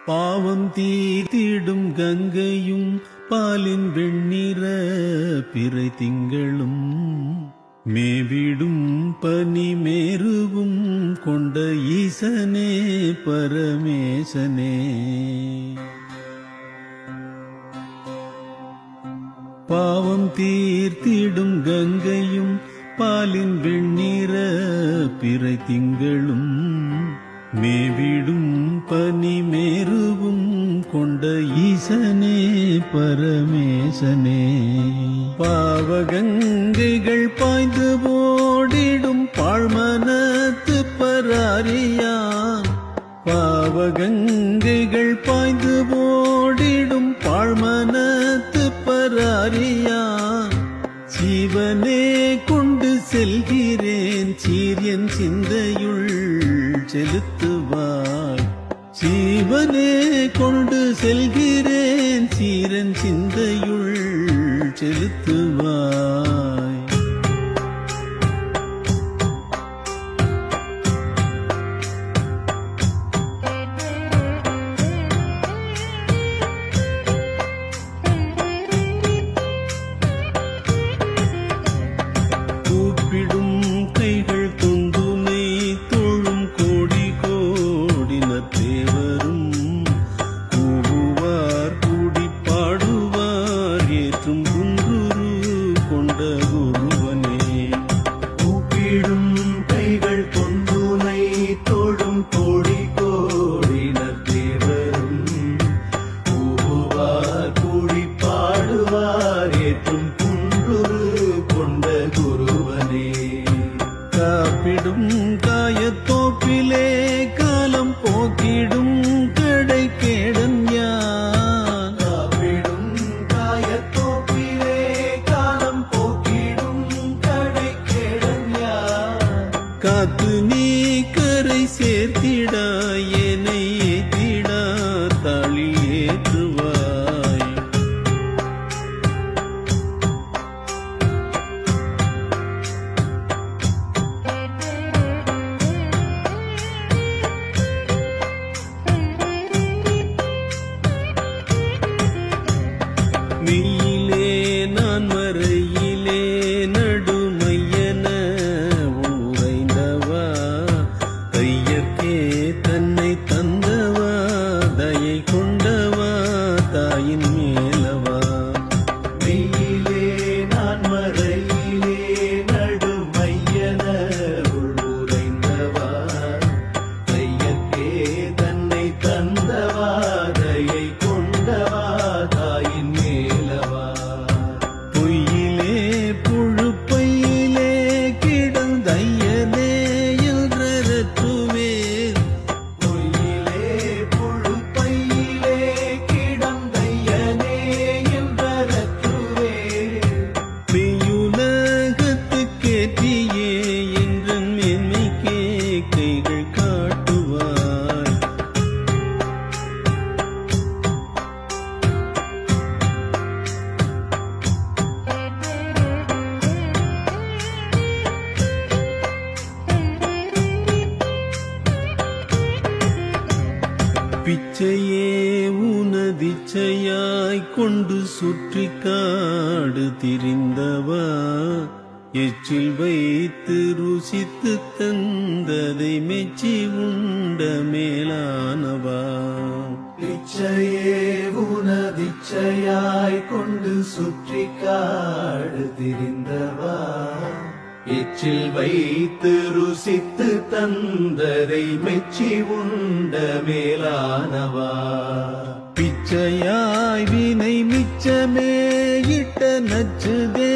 பாவம் தீத்திடும் கங்கையும் பாலின் வெண்ணிற பிறை திங்களும் மேவிடும் பனி மேருவும் கொண்ட ஈசனே பரமேசனே பாவம் தீர்த்திடும் கங்கையும் பாலின் வெண்ணிற பிறை திங்களும் மேவிடும் பனி மேருவும் கொண்ட ஈசனே பரமேசனே பாவகங்கைகள் பாய்ந்து ஓடிடும் பாழ்மனத்து பராரியான் பாவகங்கைகள் பாய்ந்து ஓடிடும் பாழ்மனத்து பராரியான் ஜீவனே கொண்டு செல்கிறேன் சீரியன் சிந்தையுள் செலுத்துவாய் ஜீவனே கொண்டு செல்கிறேன் சீரன் சிந்தையுள் செலுத்துவாய் கூப்பிடும் கைகள் தொண்டுனை தோழும் கோடி கோடினர் தேவரும் கூவுவார் கூடி பாடுவார் ஏற்றும் குங்குரு கொண்ட குருவனே கூப்பிடும் கைகள் கொண்டுனை தோடும் கோடி கோடினர் தேவரும் கூவுவார் கூடி பாடுவார் ஏற்றும் குன்றுரு கொண்ட குருவனே காப்பிடும் காயத்தோப்பிலே காலம் போக்கிடும் கடை கேடன் யான் காப்பிடும் காயத்தோப்பிலே காலம் போக்கிடும் கடை கேடன்யார் காத்து நீ கரை சேர்த்திடாய் என்னை ஏத்திடா தாளி ஏற்றுவாய் மெய்யிலே நான் மறையிலே நடுமையன உறைந்தவா கையற்கே தன்னை தந்தவா தயை கொண்டவா தாயின் மேலவா மெய்யிலே நான் மறையிலே நடுமையன உள்வுரைந்தவா கையற்கே தன்னை தந்தவா தயை கொண்டவா தாயின் மேலவா பொய்யிலே புழுப்பையிலே கிடந்தையனே என்றுவேன் பொய்யிலே புழுப்பையிலே கிடந்தையனே என்றற்றுவே மெய்யுலகத்துக்கேற்றியே என்றன் மேன்மைக்கே கைகள் காட்டுவாய் பிச்சையே உனதிச்சையாய் கொண்டு சுற்றி காடு திரிந்தவா எச்சில் வைத்து ருசித்து தந்ததை மெச்சி உண்ட மேலானவா இச்சையே உனதிச்சையாய் கொண்டு சுற்றி காடு திரிந்தவா எச்சில் வைத்து ருசித்து தந்ததை மெச்சி உண்ட மேலானவா பிச்சையாய் வினை மிச்சமே இட்ட நச்சுதே